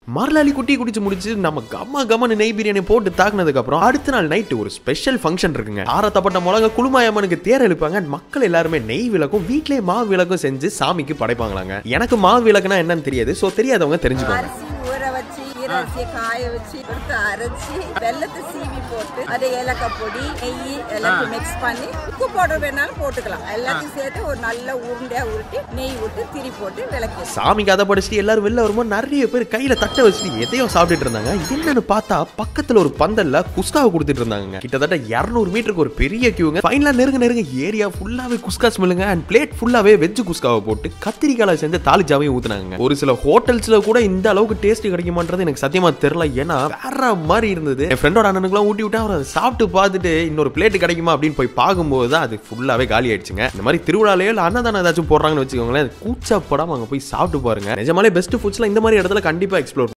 மரலாளி குட்டி குடிச்சு முடிச்சு நம்ம கம்மா கம்மனு நெய் பிரியாணி போட்டு தாக்குனதுக்கு அப்புறம் அடுத்த நாள் நைட்டு ஒரு ஸ்பெஷல் ஃபங்க்ஷன் இருக்குங்க ஆரத்தப்பட்ட மிளகா குளுமாயம்மனுக்கு தேர் எழுப்பாங்க மக்கள் எல்லாருமே நெய் விளக்கும் வீட்லயே மாவு விளக்கும் செஞ்சு சாமிக்கு படைப்பாங்களாங்க எனக்கு மாவு விளக்குனா என்னன்னு தெரியாது சோ தெரியாதவங்க தெரிஞ்சுக்கோங்க அரிசி ஊற வச்சு ஈரரிசியை காய வச்சு எடுத்து அரைச்சி வெள்ளத்தை சீவி போட்டு அதை ஏலக்காய் பொடி நெய் எல்லாத்தையும் மிக்ஸ் பண்ணி உப்பு பவுடர் வேணாலும் போட்டுக்கலாம் எல்லாத்தையும் சேர்த்து ஒரு நல்ல உருண்டையா உருட்டி நெய் விட்டு திரி போட்டு விளக்கி சாமிக்கு அதை படிச்சுட்டு எல்லாரும் வெளில வரும்போது நிறைய பேர் கையில தட்டை வச்சுட்டு எதையோ சாப்பிட்டுட்டு இருந்தாங்க என்னன்னு பார்த்தா பக்கத்துல ஒரு பந்தல்ல குஸ்காவை கொடுத்துட்டு இருந்தாங்க கிட்டத்தட்ட 200 மீட்டருக்கு ஒரு பெரிய கியூங்க ஃபைனலா நெருங்க நெருங்க ஏரியா ஃபுல்லாவே குஸ்கா ஸ்மெல்லுங்க அண்ட் பிளேட் ஃபுல்லாவே வெஜ் குஸ்காவை போட்டு கத்திரிக்காய் செஞ்ச தாலிஜாவையும் ஊத்துனாங்க ஒரு சில ஹோட்டல்ஸ்ல கூட இந்த அளவுக்கு டேஸ்ட் கிடைக்குமான்றது எனக்கு சத்தியமா தெரியல ஏன்னா வேற மாதிரி இருந்தது என் ஃப்ரெண்டோட அண்ணனுக்குலாம் ஊட்டி விட்டு அவர் அதை சாப்பிட்டு பார்த்துட்டு இன்னொரு பிளேட் கிடைக்குமா அப்படின்னு போய் பார்க்கும்போது தான் அது ஃபுல்லாவே காலி ஆயிடுச்சுங்க இந்த மாதிரி திருவிழாலையோ இல்லை அன்னதானம் ஏதாச்சும் போடுறாங்கன்னு வச்சுக்கோங்களேன் கூச்சப்படாம அங்க போய் சாப்பிட்டு பாருங்க நிஜமாலே பெஸ்ட் ஃபுட்ஸ்ல இந்த மாதிரி இடத்துல கண்டிப்பா எக்ஸ்ப்ளோர்